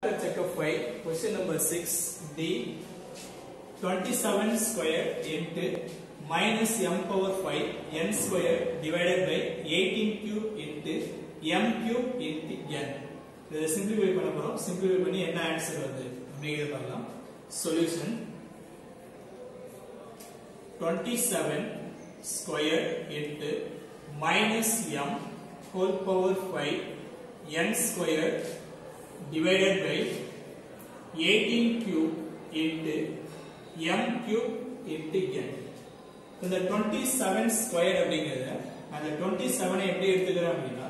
check of 5 question number 6 d 27 square into minus m power 5 n square divided by 18 cube into m cube into n இதை simplify பண்ண போறோம் simplify பண்ணி என்ன answer வருது அப்படிங்கறத பார்க்கலாம் solution 27 square into minus m whole power 5 n square divided by 18 cube into m cube into n இந்த 27 square அப்படிங்கிறது அந்த 27 எப்படி எடுத்துக்கிறோம் அப்படின்னா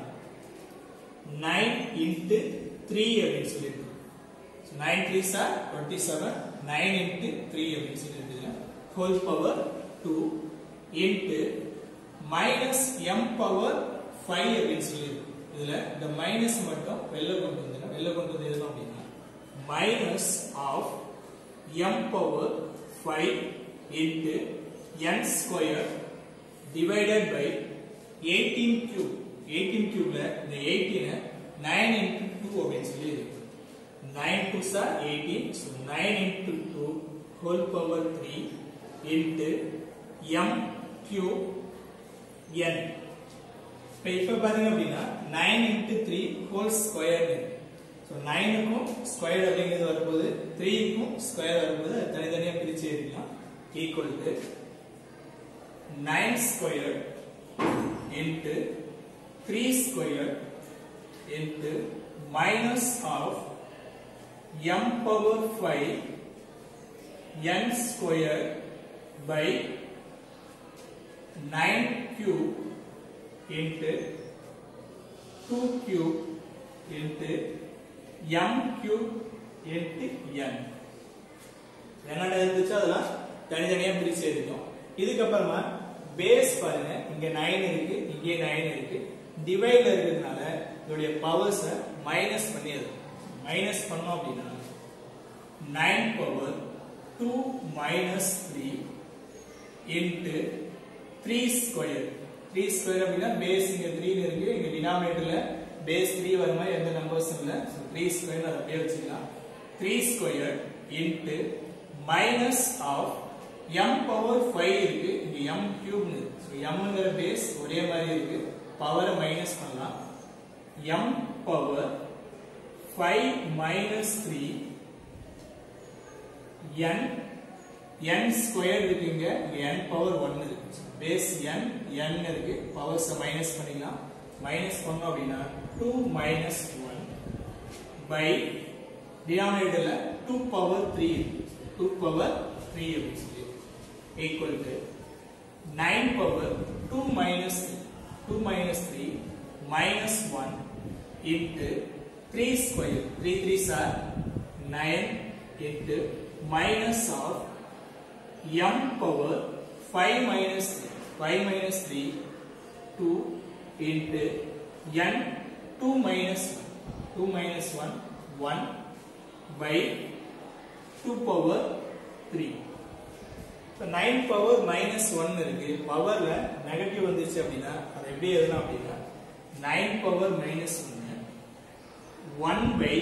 9 into 3 அப்படின்னு சொல்லியிருக்கோம் 9 3 சார் 27 9 into 3 அப்படின்னு சொல்லியிருக்கீங்க whole power 2 into minus m power 5 அப்படின்னு சொல்லியிருக்கோம் இதுல இந்த மைனஸ் மட்டும் வெளில கொண்டு வந்து வெளில கொண்டு வந்து எழுதணும் அப்படின்னா minus of m power 5 into n square divided by 18 cube 18 கியூப்ல இந்த 18 9 into 2 அப்படின்னு சொல்லி இருக்கு 9 2 sir 18 so 9 into 2 whole power 3 into m cube n இப்போ இப்போ பாருங்க அப்படின்னா 9 into 3 whole square ஸோ நைனுக்கும் ஸ்கொயர் அப்படிங்கிறது வரும்போது த்ரீக்கும் ஸ்கொயர் வரும்போது அது தனித்தனியாக பிரிச்சு எழுதிக்கலாம் equal to nine square into three square into minus of M power five n square by nine cube into 2 cube into m cube into n என்னடா இருந்துச்சு அதெல்லாம் தனித்தனியா பிரிச்சு எழுதிட்டோம் இதுக்கப்புறமா பேஸ் பாருங்க இங்க 9 இருக்கு இங்கே 9 இருக்கு டிவைட்ல இருக்கிறதுனால இதோடைய பவர்ஸ் மைனஸ் பண்ணி எழுதணும் மைனஸ் பண்ணோம் அப்படின்னா 9 power 2 minus 3 into 3 square 3 square அப்படின்னா பேஸ் இங்க 3 னு இருக்கு இங்க டினாமினேட்டர்ல பேஸ் 3 வர மாதிரி எந்த நம்பர்ஸும் இல்ல சோ 3 ஸ்கொயர் அதை அப்படியே வச்சுக்கலாம் 3 square into minus of m power 5 இருக்கு இங்க m கியூப் சோ mங்கற பேஸ் ஒரே மாதிரி இருக்கு பவரை மைனஸ் பண்ணலாம் m power 5 minus 3 n n square இருக்கு இங்க இங்க n பவர் 1 இருக்கு பேஸ் n n இருக்கு பவர்ஸ் மைனஸ் பண்ணிக்கலாம் மைனஸ் பண்ணோம் அப்படின்னா 2 மைனஸ் 1 பை டினாமினேட்டர்ல 2 பவர் 3 2 பவர் 3 அப்படின்னு சொல்லி equal to 9 power 2 minus 2 minus 3 minus 1 into 3 square 3 3 sir 9 into minus of m power 5 minus 5 minus 3 2 into n 2 minus 1 2 minus 1 1 by 2 power 3 இப்போ 9 power minus one இருக்கு பவர்ல negative வந்துச்சு அப்படின்னா அதை எப்படி எழுதலாம் அப்படின்னா 9 பவர் மைனஸ் ஒன்னு one by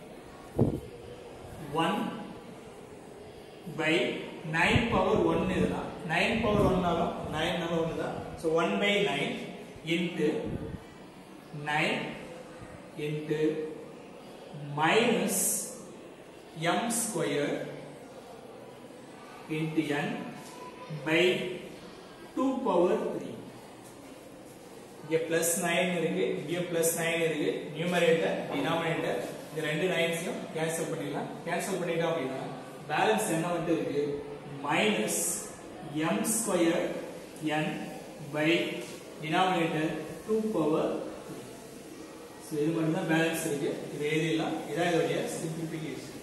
one by nine power one இதுதான் நைன் பவர் ஒன்னாலும் நைன் நம்பர் ஒன்று தான் so one by nine into nine into minus M square into N by two power three இங்கே பிளஸ் நைன் இருக்கு இங்கே plus nine இருக்கு numerator denominator இந்த ரெண்டு நைன்ஸையும் கேன்சல் பண்ணிடலாம் கேன்சல் பண்ணிட்டோம் அப்படின்னா பேலன்ஸ் என்ன வந்து இருக்கு minus M square N by denominator two power so இது மட்டும் தான் பேலன்ஸ் இருக்கு இது எழுதிடலாம் இதான் இதோடைய சிம்பிளிஃபிகேஷன்